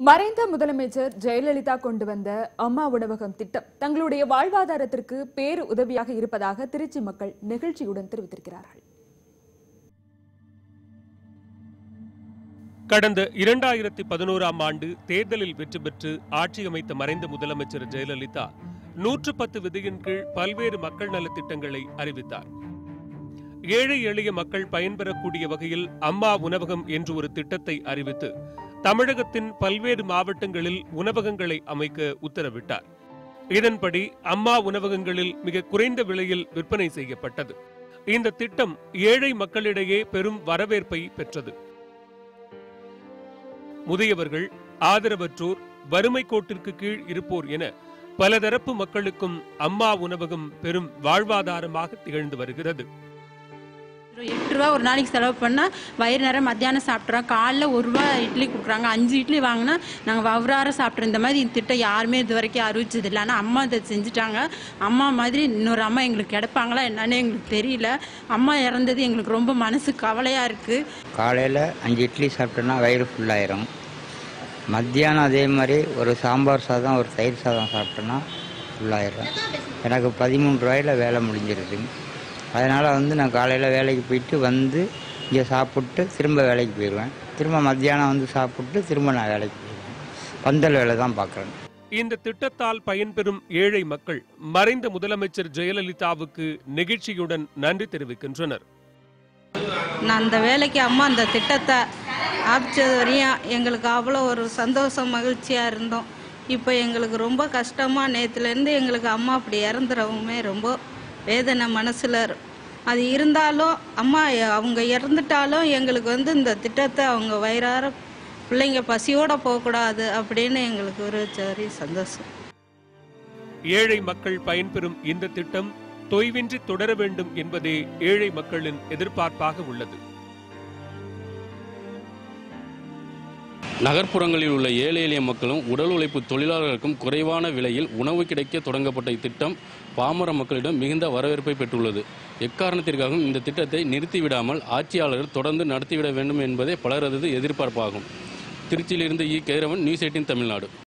மறைந்த முதலமைச்சர் ஜெயலலிதா கொண்டு வந்த அம்மா உணவகம் திட்டம் தங்களுடைய வாழ்வாதாரத்திற்கு பேரு உதவியாக இருப்பதாக திருச்சி மக்கள் நெகிழ்ச்சியுடன் தெரிவித்திருக்கிறார்கள் கடந்த இரண்டாயிரத்தி பதினோராம் ஆண்டு தேர்தலில் வெற்றி பெற்று ஆட்சி அமைத்த மறைந்த முதலமைச்சர் ஜெயலலிதா நூற்று பத்து விதியின் கீழ் பல்வேறு மக்கள் நலத் திட்டங்களை அறிவித்தார் ஏழை எளிய மக்கள் பயன்பெறக்கூடிய வகையில் அம்மா உணவகம் என்று ஒரு திட்டத்தை அறிவித்து தமிழகத்தின் பல்வேறு மாவட்டங்களில் உணவகங்களை அமைக்க உத்தரவிட்டார் இதன்படி அம்மா உணவகங்களில் மிக குறைந்த விலையில் விற்பனை செய்யப்பட்டது இந்த திட்டம் ஏழை மக்களிடையே பெரும் வரவேற்பை பெற்றது முதியவர்கள் ஆதரவற்றோர் வறுமை கோட்டிற்கு கீழ் இருப்போர் என பலதரப்பு மக்களுக்கும் அம்மா உணவகம் பெரும் வாழ்வாதாரமாக திகழ்ந்து வருகிறது எட்டு ரூபா ஒரு நாளைக்கு செலவு பண்ணால் வயிறு நேரம் மத்தியானம் சாப்பிட்றோம் காலைல ஒரு ரூபா இட்லி கொடுக்குறாங்க அஞ்சு இட்லி வாங்கினா நாங்கள் வவுறார சாப்பிட்றோம் இந்த மாதிரி இந்த திட்டம் யாருமே இது வரைக்கும் அறிவிச்சது இல்லை ஆனால் அம்மா இதை செஞ்சுட்டாங்க அம்மா மாதிரி இன்னொரு அம்மா எங்களுக்கு கிடைப்பாங்களா என்னன்னு எங்களுக்கு தெரியல அம்மா இறந்தது எங்களுக்கு ரொம்ப மனசு கவலையாக இருக்குது காலையில் அஞ்சு இட்லி சாப்பிட்டோன்னா வயிறு ஃபுல்லாயிரும் மத்தியானம் அதே மாதிரி ஒரு சாம்பார் சாதம் ஒரு தயிர் சாதம் சாப்பிட்டோன்னா ஃபுல்லாயிரும் எனக்கு பதிமூணு ரூபாயில் வேலை முடிஞ்சிருது அதனால் வந்து நான் காலையில் வேலைக்கு போயிட்டு வந்து இங்கே சாப்பிட்டு திரும்ப வேலைக்கு போயிடுவேன் திரும்ப மத்தியானம் வந்து சாப்பிட்டு திரும்ப நான் வேலைக்கு போயிடுவேன் பந்தல் வேலை தான் பார்க்குறேன் இந்த திட்டத்தால் பயன்பெறும் ஏழை மக்கள் மறைந்த முதலமைச்சர் ஜெயலலிதாவுக்கு நெகிழ்ச்சியுடன் நன்றி தெரிவிக்கின்றனர் நான் அந்த வேலைக்கு அம்மா அந்த திட்டத்தை ஆபிச்சது வரையும் எங்களுக்கு அவ்வளோ ஒரு சந்தோஷம் மகிழ்ச்சியாக இருந்தோம் இப்போ எங்களுக்கு ரொம்ப கஷ்டமாக நேற்றுலேருந்து எங்களுக்கு அம்மா அப்படி இறந்துறவுமே ரொம்ப வேதனை மனசில் அது இருந்தாலும் அம்மா அவங்க இறந்துட்டாலும் எங்களுக்கு வந்து இந்த திட்டத்தை அவங்க வயிறார பிள்ளைங்க பசியோடு போகக்கூடாது அப்படின்னு எங்களுக்கு ஒரு சரி சந்தோஷம் ஏழை மக்கள் பயன்பெறும் இந்த திட்டம் தொய்வின்றி தொடர வேண்டும் என்பதே ஏழை மக்களின் எதிர்பார்ப்பாக உள்ளது நகர்ப்புறங்களில் உள்ள ஏழை எளிய மக்களும் உடல் உழைப்பு தொழிலாளர்களுக்கும் குறைவான விலையில் உணவு கிடைக்க தொடங்கப்பட்ட இத்திட்டம் பாமர மக்களிடம் மிகுந்த வரவேற்பை பெற்றுள்ளது எக்காரணத்திற்காகவும் இந்த திட்டத்தை நிறுத்திவிடாமல் ஆட்சியாளர்கள் தொடர்ந்து நடத்திவிட வேண்டும் என்பதே பலரது எதிர்பார்ப்பாகும் திருச்சியிலிருந்து இ கைரவன் நியூஸ் எயிட்டின் தமிழ்நாடு